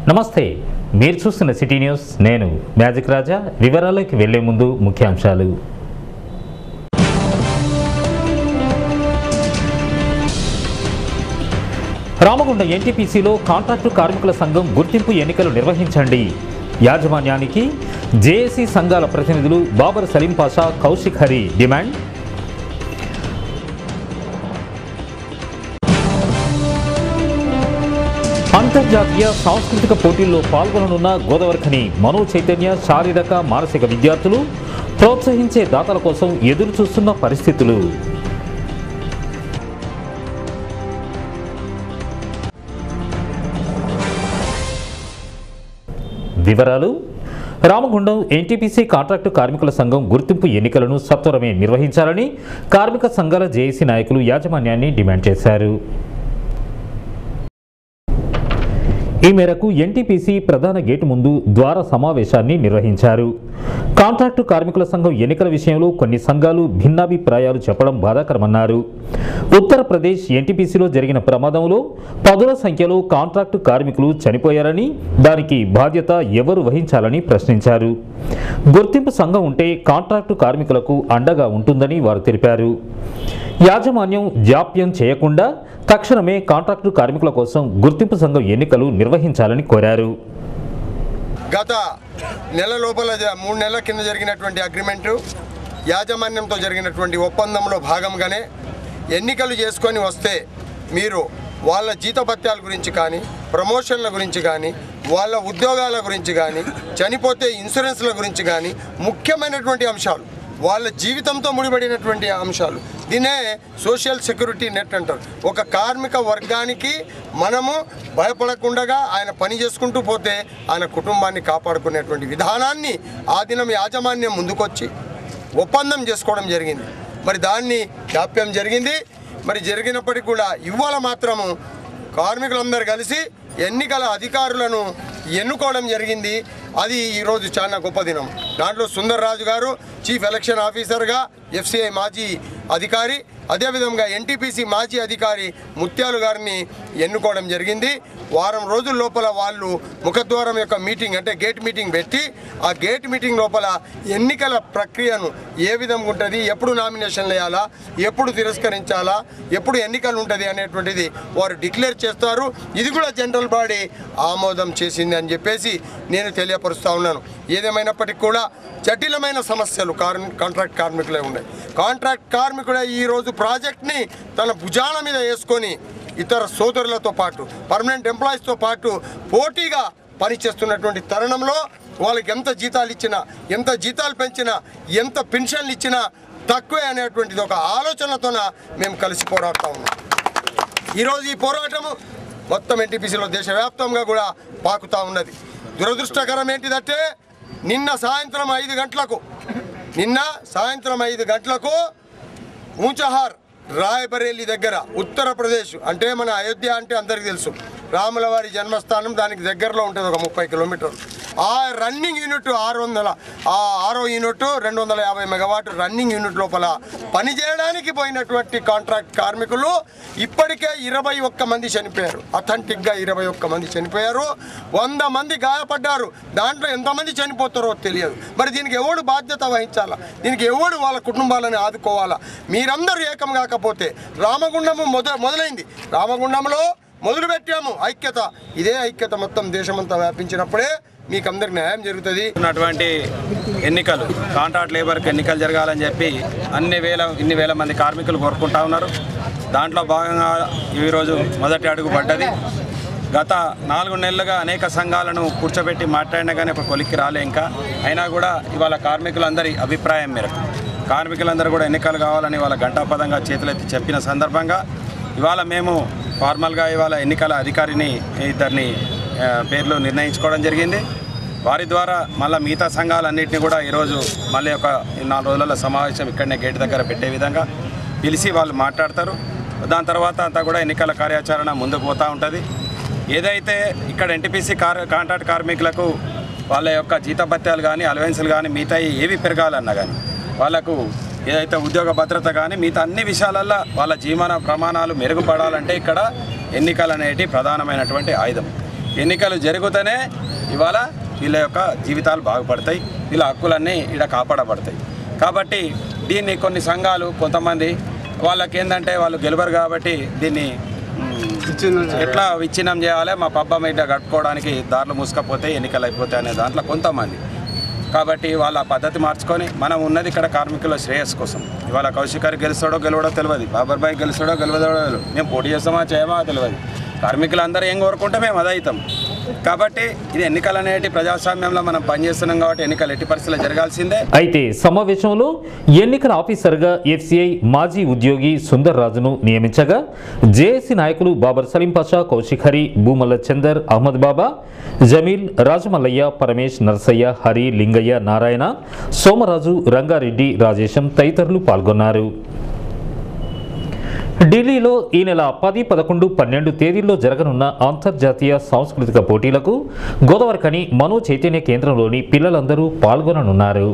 నమస్తే మీరు చూస్తున్న సిటీ న్యూస్ నేను మ్యాజిక్ రాజా వివరాల్లోకి వెళ్లే ముందు ముఖ్యాంశాలు రామగుండం ఎన్టీపీసీలో కాంట్రాక్టు కార్మికుల సంఘం గుర్తింపు ఎన్నికలు నిర్వహించండి యాజమాన్యానికి జేఏసీ సంఘాల ప్రతినిధులు బాబర్ సలీం పాషా కౌశిక్ హరి డిమాండ్ అంతర్జాతీయ సాంస్కృతిక పోటీల్లో పాల్గొననున్న గోదావరిఖని మనో చైతన్య శారీరక మానసిక విద్యార్థులు ప్రోత్సహించే దాతల కోసం ఎదురు చూస్తున్న పరిస్థితులు వివరాలు రామగుండం ఎన్టీపీసీ కాంట్రాక్టు కార్మికుల సంఘం గుర్తింపు ఎన్నికలను సత్వరమే నిర్వహించాలని కార్మిక సంఘాల జేఏసీ నాయకులు యాజమాన్యాన్ని డిమాండ్ చేశారు ఈ మేరకు ఎన్టీపీసీ ప్రధాన గేటు ముందు ద్వార సమావేశాన్ని నిర్వహించారు కాంట్రాక్టు కార్మికుల సంఘం ఎన్నికల విషయంలో కొన్ని సంఘాలు భిన్నాభిప్రాయాలు చెప్పడం బాధాకరమన్నారు ఉత్తరప్రదేశ్ ఎన్టీపీసీలో జరిగిన ప్రమాదంలో పదుల సంఖ్యలో కాంట్రాక్టు కార్మికులు చనిపోయారని దానికి బాధ్యత ఎవరు వహించాలని ప్రశ్నించారు గుర్తింపు సంఘం ఉంటే కాంట్రాక్టు కార్మికులకు అండగా ఉంటుందని వారు తెలిపారు యాజమాన్యం జాప్యం చేయకుండా తక్షణమే కాంట్రాక్టు కార్మికుల కోసం గుర్తింపు సంఘం ఎన్నికలు నిర్వహించాలని కోరారు గత నెల లోపల జ- మూడు నెలల కింద జరిగినటువంటి అగ్రిమెంటు యాజమాన్యంతో జరిగినటువంటి ఒప్పందంలో భాగంగానే ఎన్నికలు చేసుకొని వస్తే మీరు వాళ్ళ జీతభత్యాల గురించి కానీ ప్రమోషన్ల గురించి కానీ వాళ్ళ ఉద్యోగాల గురించి కానీ చనిపోతే ఇన్సూరెన్స్ల గురించి కానీ ముఖ్యమైనటువంటి అంశాలు వాళ్ళ జీవితంతో ముడిపడినటువంటి అంశాలు దీనే సోషల్ సెక్యూరిటీ నెట్ అంటారు ఒక కార్మిక వర్గానికి మనము భయపడకుండా ఆయన పని చేసుకుంటూ పోతే ఆయన కుటుంబాన్ని కాపాడుకునేటువంటి విధానాన్ని ఆ దినం యాజమాన్యం ముందుకొచ్చి ఒప్పందం చేసుకోవడం జరిగింది మరి దాన్ని జాప్యం జరిగింది మరి జరిగినప్పటికీ కూడా ఇవాళ మాత్రము కార్మికులందరూ కలిసి ఎన్నికల అధికారులను ఎన్నుకోవడం జరిగింది అది ఈరోజు చాలా గొప్ప దినం దాంట్లో సుందర్రాజు గారు చీఫ్ ఎలక్షన్ ఆఫీసర్గా ఎఫ్సిఐ మాజీ అధికారి అదేవిధంగా ఎన్టీపీసీ మాజీ అధికారి ముత్యాలు గారిని ఎన్నుకోవడం జరిగింది వారం రోజుల లోపల వాళ్ళు ముఖద్వారం యొక్క మీటింగ్ అంటే గేట్ మీటింగ్ పెట్టి ఆ గేట్ మీటింగ్ లోపల ఎన్నికల ప్రక్రియను ఏ విధంగా ఉంటుంది ఎప్పుడు నామినేషన్లు వేయాలా ఎప్పుడు తిరస్కరించాలా ఎప్పుడు ఎన్నికలు ఉంటుంది అనేటువంటిది వారు డిక్లేర్ చేస్తారు ఇది కూడా జనరల్ బాడీ ఆమోదం చేసింది అని చెప్పేసి నేను తెలియపరుస్తూ ఉన్నాను ఏదేమైనప్పటికీ కూడా జటిలమైన సమస్యలు కార్ కాంట్రాక్ట్ కార్మికులే ఉన్నాయి కాంట్రాక్ట్ కార్మికుడే ఈరోజు ప్రాజెక్ట్ని తన భుజాల మీద వేసుకొని ఇతర సోదరులతో పాటు పర్మనెంట్ ఎంప్లాయీస్తో పాటు పోటీగా పనిచేస్తున్నటువంటి తరుణంలో వాళ్ళకి ఎంత జీతాలు ఇచ్చినా ఎంత జీతాలు పెంచినా ఎంత పెన్షన్లు ఇచ్చినా తక్కువే అనేటువంటిది ఒక ఆలోచనతోన మేము కలిసి పోరాడుతూ ఉన్నాం ఈరోజు ఈ పోరాటము మొత్తం ఎన్టీపీసీలో దేశవ్యాప్తంగా కూడా పాకుతా ఉన్నది దురదృష్టకరం ఏంటిదంటే నిన్న సాయంత్రం ఐదు గంటలకు నిన్న సాయంత్రం ఐదు గంటలకు ఊంచహార్ రాయబరేలి దగ్గర ఉత్తరప్రదేశ్ అంటే మన అయోధ్య అంటే అందరికీ తెలుసు రాములవారి జన్మస్థానం దానికి దగ్గరలో ఉంటుంది ఒక ముప్పై కిలోమీటర్లు ఆ రన్నింగ్ యూనిట్ ఆరు వందల ఆ ఆరో యూనిట్ రెండు వందల యాభై మెగావాట్ రన్నింగ్ యూనిట్ లోపల పనిచేయడానికి పోయినటువంటి కాంట్రాక్ట్ కార్మికులు ఇప్పటికే ఇరవై ఒక్క మంది చనిపోయారు అథెంటిక్గా ఇరవై ఒక్క మంది చనిపోయారు వంద మంది గాయపడ్డారు దాంట్లో ఎంతమంది చనిపోతారో తెలియదు మరి దీనికి ఎవడు బాధ్యత వహించాలా దీనికి ఎవడు వాళ్ళ కుటుంబాలను ఆదుకోవాలా మీరందరూ ఏకం కాకపోతే రామగుండము మొద మొదలైంది రామగుండంలో మొదలు పెట్టాము ఐక్యత ఇదే ఐక్యత మొత్తం దేశమంతా వ్యాపించినప్పుడే మీకు అందరికి న్యాయం జరుగుతుంది ఉన్నటువంటి ఎన్నికలు కాంట్రాక్ట్ లేబర్కి ఎన్నికలు జరగాలని చెప్పి అన్ని వేల ఇన్ని వేల మంది కార్మికులు కోరుకుంటా ఉన్నారు దాంట్లో భాగంగా ఈరోజు మొదటి అడుగు పడ్డది గత నాలుగు నెలలుగా అనేక సంఘాలను కూర్చోబెట్టి మాట్లాడినా కానీ ఒక కొలిక్కి రాలే ఇంకా అయినా కూడా ఇవాళ కార్మికులందరి అభిప్రాయం మేరకు కార్మికులందరూ కూడా ఎన్నికలు కావాలని వాళ్ళ గంటాపదంగా చేతులెత్తి చెప్పిన సందర్భంగా ఇవాళ మేము ఫార్మల్గా ఇవాళ ఎన్నికల అధికారిని ఇద్దరిని ఆ, పేర్లు నిర్ణయించుకోవడం జరిగింది వారి ద్వారా మళ్ళీ మిగతా సంఘాలన్నింటినీ కూడా ఈరోజు మళ్ళీ ఒక నాలుగు రోజుల సమావేశం ఇక్కడనే గేట్ దగ్గర పెట్టే విధంగా పిలిచి వాళ్ళు మాట్లాడతారు దాని తర్వాత అంతా కూడా ఎన్నికల కార్యాచరణ ముందుకు పోతూ ఉంటుంది ఏదైతే ఇక్కడ ఎన్టీపీసీ కార్ కాంట్రాక్ట్ కార్మికులకు వాళ్ళ యొక్క జీతభత్యాలు కానీ అలవెన్సులు కానీ మిగతా ఏవి పెరగాలన్నా కానీ వాళ్ళకు ఏదైతే ఉద్యోగ భద్రత కానీ మిగతా అన్ని విషయాలల్లో వాళ్ళ జీవన ప్రమాణాలు మెరుగుపడాలంటే ఇక్కడ ఎన్నికలు అనేటి ప్రధానమైనటువంటి ఆయుధం ఎన్నికలు జరుగుతూనే ఇవాళ వీళ్ళ యొక్క జీవితాలు బాగుపడతాయి వీళ్ళ హక్కులన్నీ ఇక్కడ కాపాడబడతాయి కాబట్టి దీన్ని కొన్ని సంఘాలు కొంతమంది వాళ్ళకి ఏంటంటే వాళ్ళు గెలవరు కాబట్టి దీన్ని మ్, ఎట్లా విచ్ఛిన్నం చేయాలి మా పబ్బ మీద కట్టుకోవడానికి దారులు మూసుకపోతే ఎన్నికలు అయిపోతాయి అనే దాంట్లో కొంతమంది కాబట్టి వాళ్ళ పద్ధతి మార్చుకొని మనం ఉన్నది ఇక్కడ కార్మికుల శ్రేయస్ కోసం ఇవాళ కౌశిక్ గారు గెలుస్తాడో గెలవడో తెలియదు బాబర్ భాయ్ గెలుస్తాడో గెలవడో తెలియదు మేము పోటీ చేస్తామా చేయమా తెలియదు కార్మికులందరూ ఏం కోరుకుంటే మేము అదే అవుతాం కాబట్టి ఇది ఎన్నికలు అనేటి ప్రజాస్వామ్యంలో మనం పనిచేస్తున్నాం కాబట్టి ఎన్నికలు ఎట్టి పరిస్థితుల్లో జరగాల్సిందే అయితే సమావేశంలో ఎన్నికల ఆఫీసర్గా ఎఫ్సిఐ మాజీ ఉద్యోగి సుందర్ రాజును నియమించగా జేఏసీ నాయకులు బాబర్ సలీం పాషా కౌశిక్ హరి భూమల్ల చందర్ అహ్మద్ బాబా జమీల్ రాజమల్లయ్య పరమేష్ నర్సయ్య హరి లింగయ్య నారాయణ సోమరాజు రంగారెడ్డి రాజేశం తదితరులు పాల్గొన్నారు ఢిల్లీలో ఈ నెల పది పదకొండు పన్నెండు తేదీల్లో జరగనున్న అంతర్జాతీయ సాంస్కృతిక పోటీలకు గోదావరికని మనో చైతన్య కేంద్రంలోని పిల్లలందరూ పాల్గొననున్నారు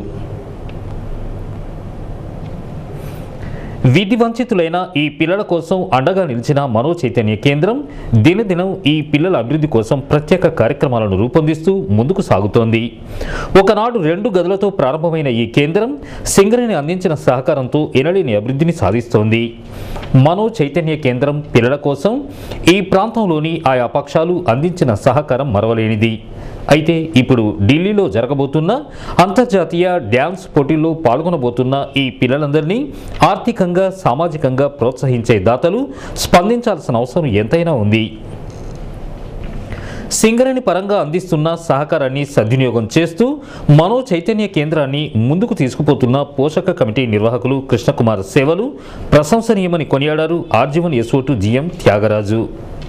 విధి వంచితులైన ఈ పిల్లల కోసం అండగా నిలిచిన మనో చైతన్య కేంద్రం దినదినం ఈ పిల్లల అభివృద్ధి కోసం ప్రత్యేక కార్యక్రమాలను రూపొందిస్తూ ముందుకు సాగుతోంది ఒకనాడు రెండు గదులతో ప్రారంభమైన ఈ కేంద్రం సింగరేణి అందించిన సహకారంతో ఎనలేని అభివృద్ధిని సాధిస్తోంది మనో చైతన్య కేంద్రం పిల్లల కోసం ఈ ప్రాంతంలోని ఆయా పక్షాలు అందించిన సహకారం మరవలేనిది అయితే ఇప్పుడు ఢిల్లీలో జరగబోతున్న అంతర్జాతీయ డ్యాన్స్ పోటీల్లో పాల్గొనబోతున్న ఈ పిల్లలందరినీ ఆర్థికంగా సామాజికంగా ప్రోత్సహించే దాతలు స్పందించాల్సిన అవసరం ఎంతైనా ఉంది సింగరేణి పరంగా అందిస్తున్న సహకారాన్ని సద్వినియోగం చేస్తూ మనో చైతన్య కేంద్రాన్ని ముందుకు తీసుకుపోతున్న పోషక కమిటీ నిర్వాహకులు కృష్ణకుమార్ సేవలు ప్రశంసనీయమని కొనియాడారు ఆర్జీవన్ ఎస్ఓటు జిఎం త్యాగరాజు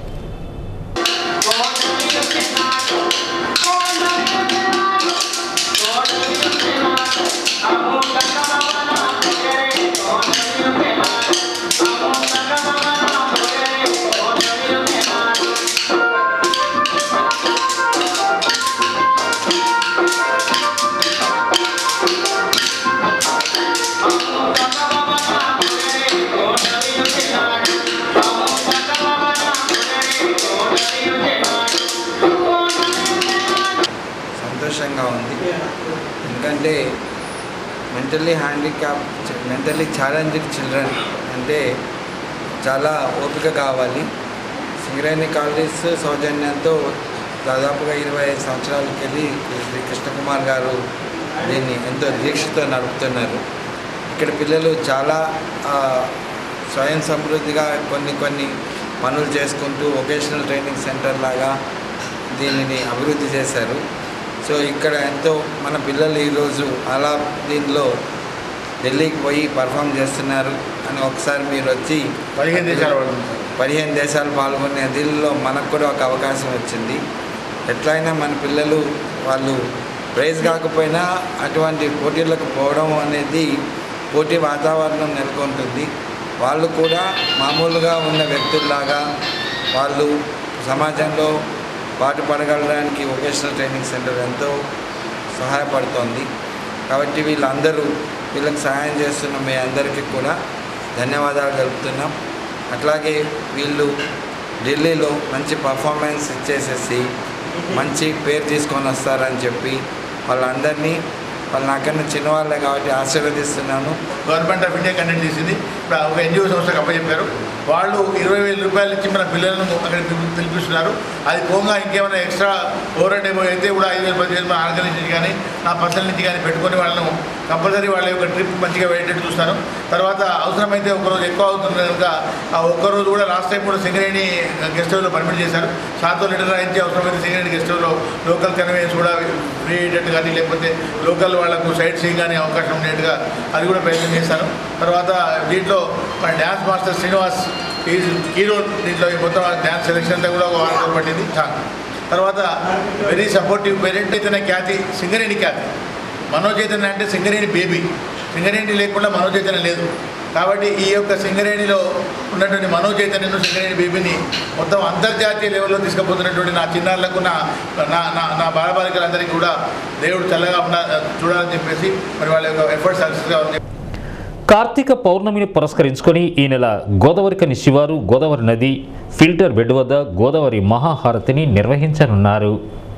సంతోషంగా ఉంది ఎందుకంటే mentally handicap mentally challenged children అంటే చాలా ఓపిక కావాలి సింగరేణి కాలేజ్ సౌజన్యంతో దాదాపుగా ఇరవై ఐదు సంవత్సరాలకి వెళ్ళి శ్రీ కృష్ణకుమార్ గారు దీన్ని ఎంతో దీక్షతో నడుపుతున్నారు ఇక్కడ పిల్లలు చాలా ఆ, స్వయం సమృద్ధిగా కొన్ని కొన్ని పనులు చేసుకుంటూ వొకేషనల్ ట్రైనింగ్ సెంటర్ లాగా దీనిని అభివృద్ధి చేశారు సో ఇక్కడ ఎంతో మన పిల్లలు ఈరోజు అలా దీనిలో ఢిల్లీకి పోయి పర్ఫామ్ చేస్తున్నారు అని ఒకసారి మీరు వచ్చి పదిహేను దేశాల వాళ్ళు పదిహేను దేశాలు పాల్గొనే దీనిలో మనకు కూడా ఒక అవకాశం వచ్చింది ఎట్లయినా మన పిల్లలు వాళ్ళు ప్రైజ్ కాకపోయినా అటువంటి పోటీలకు పోవడం అనేది పోటీ వాతావరణం నెలకొంటుంది వాళ్ళు కూడా మామూలుగా ఉన్న వ్యక్తుల్లాగా వాళ్ళు సమాజంలో పాటు పడగలడానికి వొకేషనల్ ట్రైనింగ్ సెంటర్ ఎంతో సహాయపడుతోంది కాబట్టి వీళ్ళందరూ వీళ్ళకి సహాయం చేస్తున్న మీ అందరికీ కూడా ధన్యవాదాలు తెలుపుతున్నాం అట్లాగే వీళ్ళు ఢిల్లీలో మంచి పర్ఫార్మెన్స్ ఇచ్చేసేసి మంచి పేరు తీసుకొని వస్తారని చెప్పి వాళ్ళందరినీ వాళ్ళు నాకన్నా చిన్నవాళ్ళే కాబట్టి ఆశీర్వదిస్తున్నాను గవర్నమెంట్ ఆఫ్ ఇండియా కండక్ట్ చేసింది ఇప్పుడు ఒక ఎన్జిఓ సంస్థకు అప్పచెప్పారు వాళ్ళు ఇరవై వేల రూపాయలు ఇచ్చి మన పిల్లలను అక్కడ పిలి- పిలిపిస్తున్నారు అది పోగా ఇంకేమైనా ఎక్స్ట్రా ఓవర్ అండ్ ఏమో అయితే కూడా ఐదు వేలు పది వేలు మన ఆర్గనైజ్ నుంచి కానీ నా పర్సనల్ నుంచి కానీ పెట్టుకొని వాళ్ళను కంపల్సరీ వాళ్ళ యొక్క ట్రిప్ మంచిగా వెళ్ళేటట్టు చూస్తాను తర్వాత అవసరమైతే ఒకరోజు ఎక్కువ అవుతుంది కనుక ఆ ఒక్కరోజు కూడా లాస్ట్ టైం కూడా సింగరేణి గెస్ట్ హౌస్లో పర్మిట్ చేశారు సార్తో లెటర్ రాయించి అవసరమైతే సింగరేణి గెస్ట్ హౌస్లో లోకల్ కన్వీనియన్స్ కూడా ఫ్రీ అయ్యేటట్టు కానీ లేకపోతే లోకల్ వాళ్ళకు సైట్ సీయింగ్ కానీ అవకాశం ఉండేట్టుగా అది కూడా ప్రయత్నం చేశాను తర్వాత దీంట్లో మన dance master Srinivas is hero దీంట్లో ఈ మొత్తం డ్యాన్స్ సెలెక్షన్ అంతా కూడా ఒక వారం రోజులు పట్టింది చాలు తర్వాత వెరీ సపోర్టివ్ పేరెంట్ అయితే ఖ్యాతి సింగరేణి ఖ్యాతి మనోచైతన్య అంటే సింగరేణి బేబీ సింగరేణి లేకుండా మనోచైతన్యం లేదు కాబట్టి ఈ యొక్క సింగరేణిలో ఉన్నటువంటి మనోచైతన్యను సింగరేణి బేబీని మొత్తం అంతర్జాతీయ లెవెల్లో తీసుకుపోతున్నటువంటి నా చిన్నారులకు నా నా నా నా బాలబాలికలందరికీ కూడా దేవుడు చల్లగా ఉండ చూడాలని చెప్పేసి మరి వాళ్ళ యొక్క ఎఫర్ట్స్ సక్సెస్ కావాలని చెప్పి కార్తీక పౌర్ణమిని పురస్కరించుకొని ఈ నెల గోదావరికని శివారు గోదావరి నది ఫిల్టర్ బెడ్ వద్ద గోదావరి మహాహారతిని నిర్వహించనున్నారు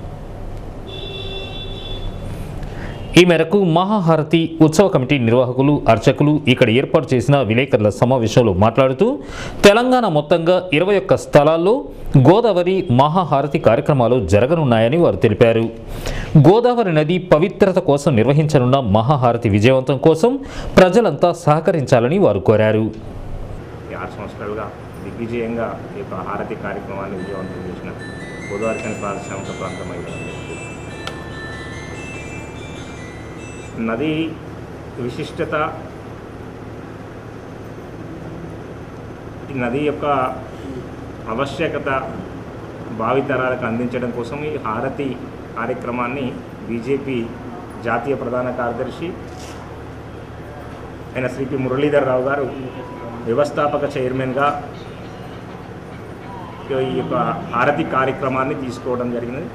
ఈ మేరకు మహాహారతి ఉత్సవ కమిటీ నిర్వాహకులు అర్చకులు ఇక్కడ ఏర్పాటు చేసిన విలేకరుల సమావేశంలో మాట్లాడుతూ తెలంగాణ మొత్తంగా ఇరవై ఒక్క స్థలాల్లో గోదావరి మహాహారతి కార్యక్రమాలు జరగనున్నాయని వారు తెలిపారు గోదావరి నది పవిత్రత కోసం నిర్వహించనున్న మహాహారతి విజయవంతం కోసం ప్రజలంతా సహకరించాలని వారు కోరారు ఈ ఆరు సంవత్సరాలుగా దిగ్విజయంగా ఈ యొక్క హారతి కార్యక్రమాన్ని విజయవంతం చేసిన గోదావరికని పారిశ్రామిక ప్రాంతం అయింది నది విశిష్టత ఈ నది యొక్క ఆవశ్యకత భావితరాలకు అందించడం కోసం ఈ హారతి కార్యక్రమాన్ని బీజేపీ జాతీయ ప్రధాన కార్యదర్శి అయిన శ్రీ పి మురళీధర్ రావు గారు వ్యవస్థాపక చైర్మన్గా ఈ యొక్క హారతి కార్యక్రమాన్ని తీసుకోవడం జరిగినది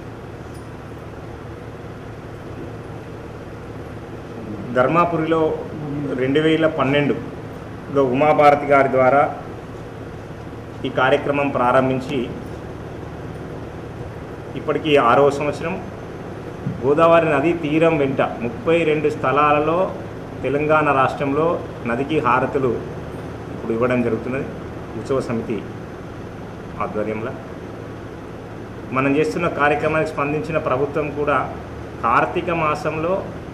ధర్మాపురిలో రెండు వేల పన్నెండులో ఉమాభారతి గారి ద్వారా ఈ కార్యక్రమం ప్రారంభించి ఇప్పటికీ ఆరవ సంవత్సరం గోదావరి నది తీరం వెంట ముప్పై రెండు స్థలాలలో తెలంగాణ రాష్ట్రంలో నదికి హారతులు ఇప్పుడు ఇవ్వడం జరుగుతున్నది ఉత్సవ సమితి ఆధ్వర్యంలో మనం చేస్తున్న కార్యక్రమానికి స్పందించిన ప్రభుత్వం కూడా కార్తీక మాసంలో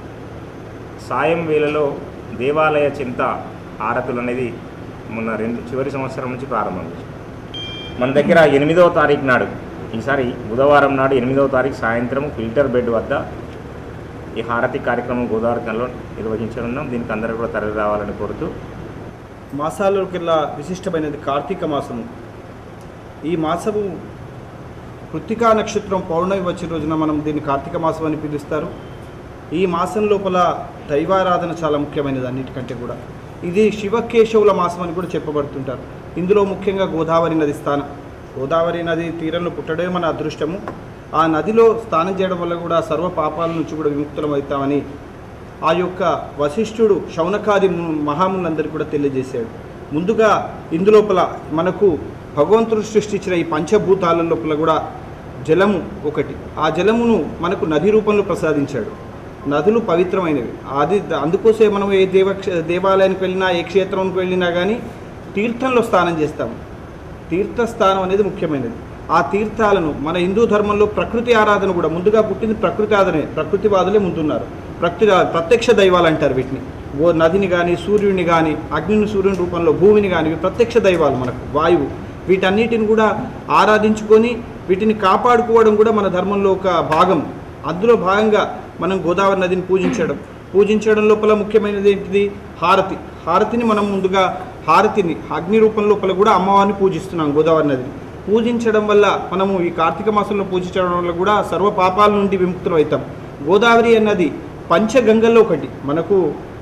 సాయం వేళలో దేవాలయ చింత హారతులు అనేది మొన్న రెండు చివరి సంవత్సరం నుంచి ప్రారంభం చేశాం. మన దగ్గర ఎనిమిదవ తారీఖు నాడు ఈసారి బుధవారం నాడు ఎనిమిదవ తారీఖు సాయంత్రం ఫిల్టర్ బెడ్ వద్ద ఈ హారతి కార్యక్రమం గోదావరికంలో నిర్వహించనున్నాం దీనికి అందరూ కూడా తరలి రావాలని కోరుతూ మాసాలకెల్లా విశిష్టమైనది కార్తీక మాసము ఈ మాసము కృత్తికా నక్షత్రం పౌర్ణమి వచ్చే రోజున మనం దీన్ని కార్తీక మాసం అని పిలుస్తారు ఈ మాసం లోపల దైవారాధన చాలా ముఖ్యమైనది అన్నిటికంటే కూడా ఇది శివకేశవుల మాసం అని కూడా చెప్పబడుతుంటారు ఇందులో ముఖ్యంగా గోదావరి నది స్థానం గోదావరి నది తీరంలో పుట్టడమే మన అదృష్టము ఆ నదిలో స్నానం చేయడం వల్ల కూడా సర్వ పాపాల నుంచి కూడా విముక్తులం అవుతామని ఆ యొక్క వశిష్ఠుడు శౌనకాది ము- మహాములందరికీ కూడా తెలియజేశాడు ముందుగా ఇందులోపల మనకు భగవంతుడు సృష్టించిన ఈ పంచభూతాల లోపల కూడా జలము ఒకటి ఆ జలమును మనకు నది రూపంలో ప్రసాదించాడు నదులు పవిత్రమైనవి అది అందుకోసే మనం ఏ దేవ దేవాలయానికి వెళ్ళినా ఏ క్షేత్రానికి వెళ్ళినా కానీ తీర్థంలో స్నానం చేస్తాము తీర్థస్థానం అనేది ముఖ్యమైనది ఆ తీర్థాలను మన హిందూ ధర్మంలో ప్రకృతి ఆరాధన కూడా ముందుగా పుట్టింది ప్రకృతి ఆరాధనే ప్రకృతివాదులే ముందున్నారు ప్రకృతి ప్రత్యక్ష దైవాలు అంటారు వీటిని ఓ నదిని కానీ సూర్యుడిని కానీ అగ్నిని సూర్యుని రూపంలో భూమిని కానీ ఇవి ప్రత్యక్ష దైవాలు మనకు వాయువు వీటన్నిటిని కూడా ఆరాధించుకొని వీటిని కాపాడుకోవడం కూడా మన ధర్మంలో ఒక భాగం అందులో భాగంగా మనం గోదావరి నదిని పూజించడం పూజించడం లోపల ముఖ్యమైనది ఏంటిది హారతి హారతిని మనం ముందుగా హారతిని అగ్ని రూపం లోపల కూడా అమ్మవారిని పూజిస్తున్నాం గోదావరి నదిని పూజించడం వల్ల మనము ఈ కార్తీక మాసంలో పూజించడం వల్ల కూడా సర్వ పాపాల నుండి విముక్తులు అవుతాం గోదావరి అన్నది పంచగంగల్లో ఒకటి మనకు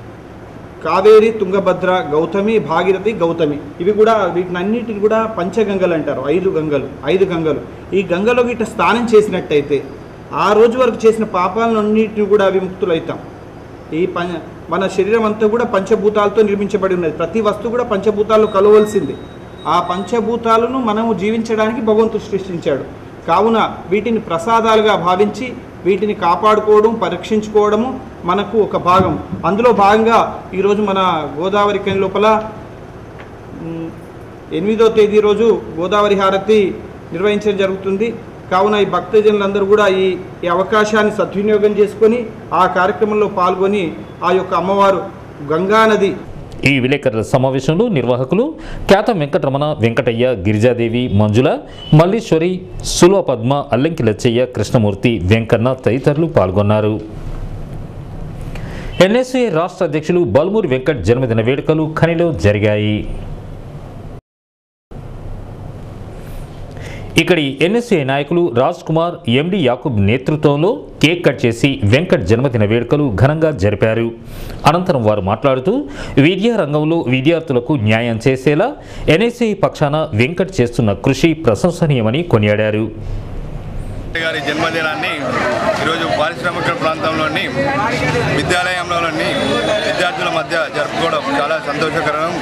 కావేరి తుంగభద్ర గౌతమి భాగీరథి గౌతమి ఇవి కూడా వీటినన్నిటిని కూడా పంచగంగలు అంటారు ఐదు గంగలు ఐదు గంగలు ఈ గంగలో గిట్ట స్నానం చేసినట్టయితే ఆ రోజు వరకు చేసిన పాపాలన్నింటిని కూడా విముక్తులవుతాం ఈ పం మన శరీరం అంతా కూడా పంచభూతాలతో నిర్మించబడి ఉన్నది ప్రతి వస్తువు కూడా పంచభూతాల్లో కలవలసింది ఆ పంచభూతాలను మనము జీవించడానికి భగవంతుడు సృష్టించాడు కావున వీటిని ప్రసాదాలుగా భావించి వీటిని కాపాడుకోవడం పరీక్షించుకోవడము మనకు ఒక భాగం అందులో భాగంగా ఈరోజు మన గోదావరి కని లోపల మ్, ఎనిమిదో తేదీ రోజు గోదావరి హారతి నిర్వహించడం జరుగుతుంది కావున ఈ భక్తజనులందరూ కూడా ఈ ఈ అవకాశాన్ని సద్వినియోగం చేసుకొని ఆ కార్యక్రమంలో పాల్గొని ఆ యొక్క అమ్మవారు గంగానది ఈ విలేకరుల సమావేశంలో నిర్వాహకులు ఖ్యాత వెంకటరమణ వెంకటయ్య గిరిజాదేవి మంజుల మల్లీశ్వరి సులో పద్మ అల్లంకి లచ్చయ్య కృష్ణమూర్తి వెంకన్న తదితరులు పాల్గొన్నారు ఎన్ఎస్ఏ రాష్ట్ర అధ్యక్షులు బల్మూరి వెంకట్ జన్మదిన వేడుకలు ఖనిలో జరిగాయి ఇక్కడి ఎన్ఎస్ఏ నాయకులు రాజ్ కుమార్ ఎండి యాకూబ్ నేతృత్వంలో కేక్ కట్ చేసి వెంకట్ జన్మదిన వేడుకలు ఘనంగా జరిపారు అనంతరం వారు మాట్లాడుతూ విద్యా రంగంలో విద్యార్థులకు న్యాయం చేసేలా ఎన్ఎస్ఏ పక్షాన వెంకట్ చేస్తున్న కృషి ప్రశంసనీయమని కొనియాడారు గారి జన్మదినాన్ని ఈరోజు పారిశ్రామిక ప్రాంతంలోని విద్యాలయంలోని విద్యార్థుల మధ్య జరుపుకోవడం చాలా సంతోషకరం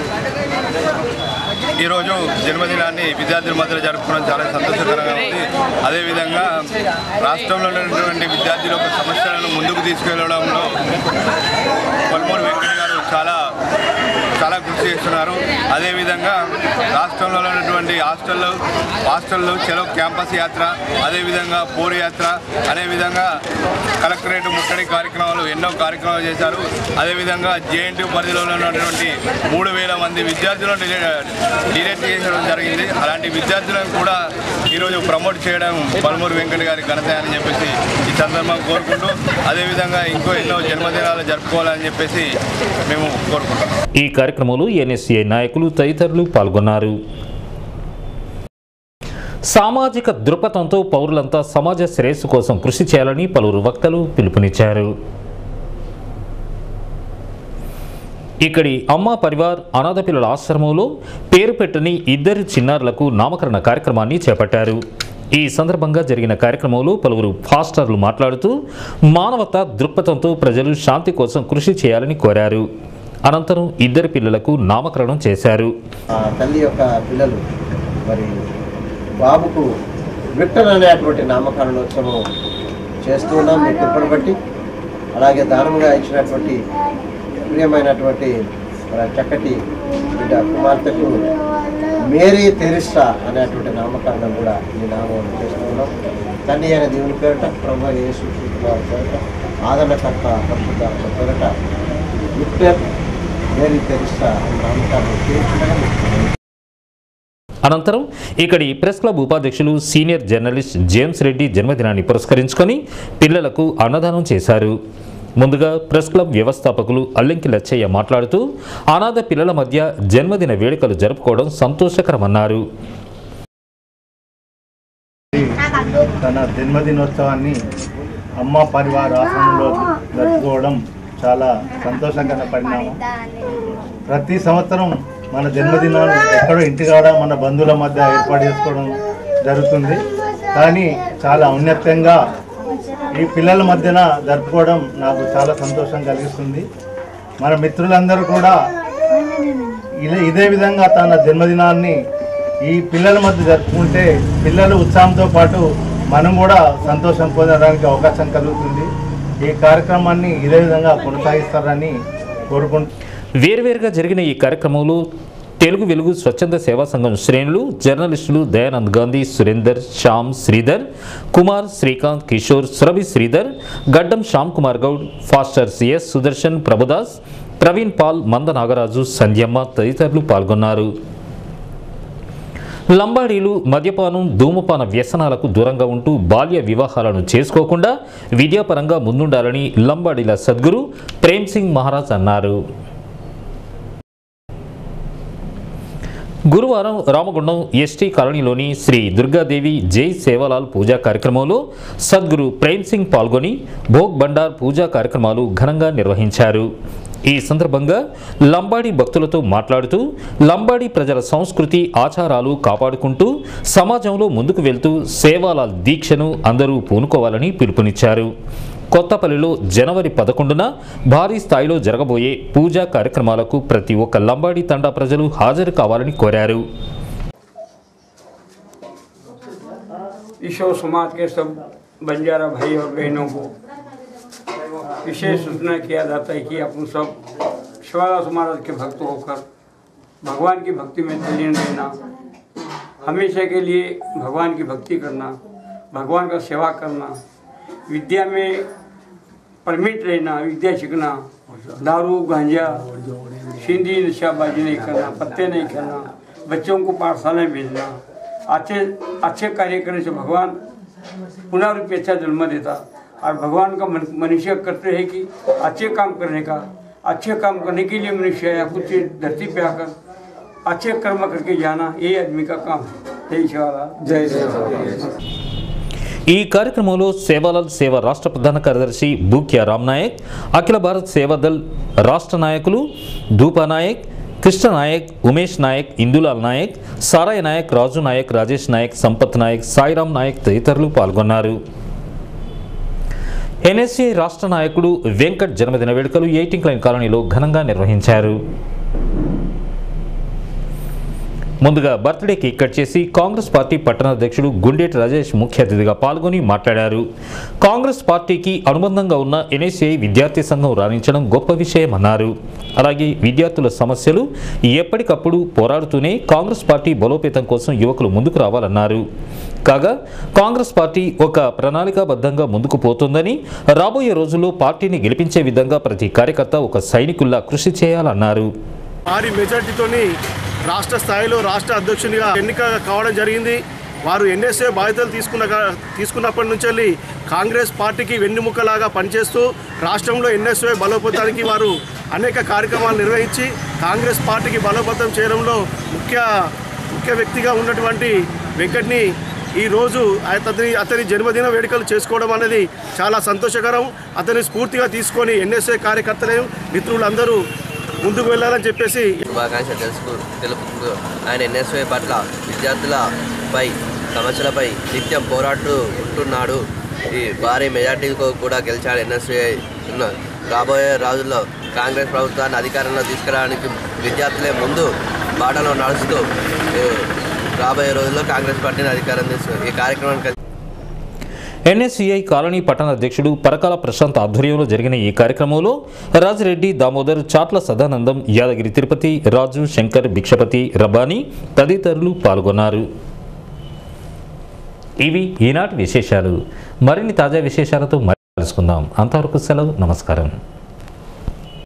ఈరోజు జన్మదినాన్ని విద్యార్థుల మధ్య జరుపుకోవడం చాలా సంతోషకరంగా ఉంది అదేవిధంగా రాష్ట్రంలో ఉన్నటువంటి విద్యార్థుల యొక్క సమస్యలను ముందుకు తీసుకెళ్లడంలో పల్మూరు వెంకట గారు చాలా చాలా కృషి చేస్తున్నారు అదేవిధంగా రాష్ట్రంలో ఉన్నటువంటి హాస్టళ్ళు హాస్టళ్ళు చెలో క్యాంపస్ యాత్ర అదేవిధంగా పోరు యాత్ర అదేవిధంగా కలెక్టరేట్ ముట్టడి కార్యక్రమాలు ఎన్నో కార్యక్రమాలు చేశారు అదేవిధంగా జేఎన్టీ పరిధిలో ఉన్నటువంటి మూడు వేల మంది విద్యార్థులను డిలీట్ చేయడం జరిగింది అలాంటి విద్యార్థులను కూడా ఈరోజు ప్రమోట్ చేయడం పల్మూరు వెంకట గారి ఘనత అని చెప్పేసి ఈ సందర్భంగా కోరుకుంటూ అదేవిధంగా ఇంకో ఎన్నో జన్మదినాలు జరుపుకోవాలని చెప్పేసి మేము కోరుకుంటున్నాం ఈ కార్యక్రమంలో ఎన్ఎస్ఏ నాయకులు తదితరులు పాల్గొన్నారు సామాజిక దృక్పథంతో పౌరులంతా సమాజ శ్రేయస్సు కోసం కృషి చేయాలని పలువురు వక్తలు పిలుపునిచ్చారు ఇక్కడి అమ్మ పరివార్ అనాథ పిల్లల ఆశ్రమంలో పేరు పెట్టని ఇద్దరు చిన్నారులకు నామకరణ కార్యక్రమాన్ని చేపట్టారు ఈ సందర్భంగా జరిగిన కార్యక్రమంలో పలువురు ఫాస్టర్లు మాట్లాడుతూ మానవతా దృక్పథంతో ప్రజలు శాంతి కోసం కృషి చేయాలని కోరారు అనంతరం ఇద్దరు పిల్లలకు నామకరణం చేశారు ఆ తల్లి యొక్క పిల్లలు మరి బాబుకు విక్టర్ అనేటువంటి నామకరణోత్సవం చేస్తూ ఉన్నాం మీ కృపను బట్టి అలాగే దానంగా ఇచ్చినటువంటి ప్రియమైనటువంటి మన చక్కటి బిడ్డ కుమార్తెకు మేరీ తెరిస్సా అనేటువంటి నామకరణం కూడా ఈ నామం చేస్తూ ఉన్నాం తండ్రి అనే దేవుని పేరట ప్రభు యేసు క్రీస్తు వారి పేరట ఆదరణకర్త పరిశుద్ధ పేరట విక్టర్ మేరీ తెరిస్సా అనే నామకరణం చేయించడం అనంతరం ఇక్కడి ప్రెస్ క్లబ్ ఉపాధ్యక్షులు సీనియర్ జర్నలిస్ట్ జేమ్స్ రెడ్డి జన్మదినాన్ని పురస్కరించుకొని పిల్లలకు అన్నదానం చేశారు ముందుగా ప్రెస్ క్లబ్ వ్యవస్థాపకులు అల్లెంకి లచ్చయ్య మాట్లాడుతూ అనాథ పిల్లల మధ్య జన్మదిన వేడుకలు జరుపుకోవడం సంతోషకరమన్నారు తన జన్మదినోత్సవాన్ని అమ్మ పరివార ఆశ్రమంలో జరుపుకోవడం చాలా సంతోషకర పరిణామం ప్రతి సంవత్సరం మన జన్మదినాలు ఎక్కడో ఇంటికాడ మన బంధువుల మధ్య ఏర్పాటు చేసుకోవడం జరుగుతుంది కానీ చాలా ఔన్నత్యంగా ఈ పిల్లల మధ్యన జరుపుకోవడం నాకు చాలా సంతోషం కలిగిస్తుంది మన మిత్రులందరూ కూడా ఇలా ఇదే విధంగా తన జన్మదినాన్ని ఈ పిల్లల మధ్య జరుపుకుంటే పిల్లల ఉత్సాహంతో పాటు మనం కూడా సంతోషం పొందడానికి అవకాశం కలుగుతుంది ఈ కార్యక్రమాన్ని ఇదే విధంగా కొనసాగిస్తారని కోరుకుంటూ వేర్వేరుగా జరిగిన ఈ కార్యక్రమంలో తెలుగు వెలుగు స్వచ్ఛంద సేవా సంఘం శ్రేణులు జర్నలిస్టులు Dayanand Gandhi Surender Shyam Sridhar Kumar Srikanth Kishore Surabhi Sridhar Gaddam Shyam Kumar Goud pastor CS Sudarshan Prabhudas Praveen Paul Manda Nagaraju సంధ్యమ్మ తదితరులు పాల్గొన్నారు లంబాడీలు మద్యపానం ధూమపాన వ్యసనాలకు దూరంగా ఉంటూ బాల్య వివాహాలను చేసుకోకుండా విద్యాపరంగా ముందుండాలని లంబాడీల సద్గురు ప్రేమ్ సింగ్ మహారాజ్ అన్నారు గురువారం రామగుండం ఎస్టీ కాలనీలోని శ్రీ దుర్గాదేవి జై సేవాలాల్ పూజా కార్యక్రమంలో సద్గురు ప్రేమ్ సింగ్ పాల్గొని భోగ్ బండార్ పూజా కార్యక్రమాలు ఘనంగా నిర్వహించారు ఈ సందర్భంగా లంబాడీ భక్తులతో మాట్లాడుతూ లంబాడీ ప్రజల సంస్కృతి ఆచారాలు కాపాడుకుంటూ సమాజంలో ముందుకు వెళ్తూ సేవాలాల్ దీక్షను అందరూ పూనుకోవాలని పిలుపునిచ్చారు కొత్తపల్లిలో జనవరి పదకొండున భారీ స్థాయిలో జరగబోయే పూజా కార్యక్రమాలకు ప్రతి ఒక్క లంబాడీ తండా ప్రజలు హాజరు కావాలని కోరారు ईश्वर समाज के सब बंजारा भाई और बहनों को विशेष सूचना किया जाता है कि अपन सब शिवादास महाराज के भक्त होकर भगवान की भक्ति में तल्लीन रहना हमेशा के लिए भगवान की भक्ति करना भगवान का सेवा करना विद्या में परमिट रहना विद्या सीखना दारू गांजा सिंधी नशाबाजी नहीं करना पत्ते नहीं करना बच्चों को पाठशाला में भेजना अच्छे अच्छे कार्य करने से भगवान पुनरुपि अच्छा जन्म देता और भगवान का मन- मनुष्य करते हैं कि अच्छे काम करने का अच्छे काम करने के लिए मनुष्य या कुछ धरती पे आकर अच्छे कर्म करके जाना ये आदमी का काम है जय शिवालाल जय श्री ఈ కార్యక్రమంలో సేవాలాల్ సేవ రాష్ట్ర ప్రధాన కార్యదర్శి బూక్యా రామ్ నాయక్ అఖిల భారత్ సేవాదల్ రాష్ట్ర నాయకులు ధూపా నాయక్ కృష్ణ నాయక్ ఉమేష్ నాయక్ ఇందులాల్ నాయక్ సారాయ్ నాయక్ రాజు నాయక్ రాజేష్ నాయక్ సంపత్ నాయక్ సాయిరాం నాయక్ తదితరులు పాల్గొన్నారు ఎన్ఎస్ఏ రాష్ట్ర నాయకుడు వెంకట్ జన్మదిన వేడుకలు ఎయిటింగ్ లైన్ కాలనీలో ఘనంగా నిర్వహించారు ముందుగా బర్త్డే కేక్ కట్ చేసి కాంగ్రెస్ పార్టీ పట్టణ అధ్యక్షుడు గుండేటి రాజేష్ ముఖ్య అతిథిగా పాల్గొని మాట్లాడారు కాంగ్రెస్ పార్టీకి అనుబంధంగా ఉన్న ఎన్ఎస్ఏ విద్యార్థి సంఘం రాణించడం గొప్ప విషయమన్నారు అలాగే విద్యార్థుల సమస్యలు ఎప్పటికప్పుడు పోరాడుతూనే కాంగ్రెస్ పార్టీ బలోపేతం కోసం యువకులు ముందుకు రావాలన్నారు కాగా కాంగ్రెస్ పార్టీ ఒక ప్రణాళికాబద్ధంగా ముందుకు పోతుందని రాబోయే రోజుల్లో పార్టీని గెలిపించే విధంగా ప్రతి కార్యకర్త ఒక సైనికుల్లా కృషి చేయాలన్నారు భారీ మెజార్టీతోని రాష్ట్ర స్థాయిలో రాష్ట్ర అధ్యక్షునిగా ఎన్నిక కావడం జరిగింది వారు ఎన్ఎస్ఏ బాధ్యతలు తీసుకున్న తీసుకున్నప్పటి నుంచి వెళ్ళి కాంగ్రెస్ పార్టీకి వెన్నుముక్కలాగా పనిచేస్తూ రాష్ట్రంలో ఎన్ఎస్ఏ బలోపేతానికి వారు అనేక కార్యక్రమాలు నిర్వహించి కాంగ్రెస్ పార్టీకి బలోపేతం చేయడంలో ముఖ్య ముఖ్య వ్యక్తిగా ఉన్నటువంటి వెంకట్ని ఈరోజు అతని అతని జన్మదిన వేడుకలు చేసుకోవడం అనేది చాలా సంతోషకరం అతని స్ఫూర్తిగా తీసుకొని ఎన్ఎస్ఏ కార్యకర్తలు మిత్రులందరూ ముందుకు వెళ్ళాలని చెప్పేసి శుభాకాంక్షలు తెలుసుకు తెలుపుతూ ఆయన ఎన్ఎస్వై పట్ల విద్యార్థులపై సమస్యలపై నిత్యం పోరాడుతూ ఉంటున్నాడు ఈ భారీ మెజార్టీతో కూడా గెలిచాడు ఎన్ఎస్వై రాబోయే రోజుల్లో కాంగ్రెస్ ప్రభుత్వాన్ని అధికారంలో తీసుకురావడానికి విద్యార్థులే ముందు బాటలో నడుస్తూ ఈ రాబోయే రోజుల్లో కాంగ్రెస్ పార్టీని అధికారం తీసుకు ఈ కార్యక్రమానికి ఎన్ఎస్సిఐ కాలనీ పట్టణ అధ్యక్షుడు పరకాల ప్రశాంత్ ఆధ్వర్యంలో జరిగిన ఈ కార్యక్రమంలో రాజిరెడ్డి దామోదర్ చాట్ల సదానందం యాదగిరి తిరుపతి రాజు శంకర్ భిక్షపతి రబానీ తదితరులు పాల్గొన్నారు ఇవి ఈనాటి విశేషాలు మరిన్ని తాజా విశేషాలతో మళ్ళీ కలుసుకుందాం అంతవరకు సెలవు నమస్కారం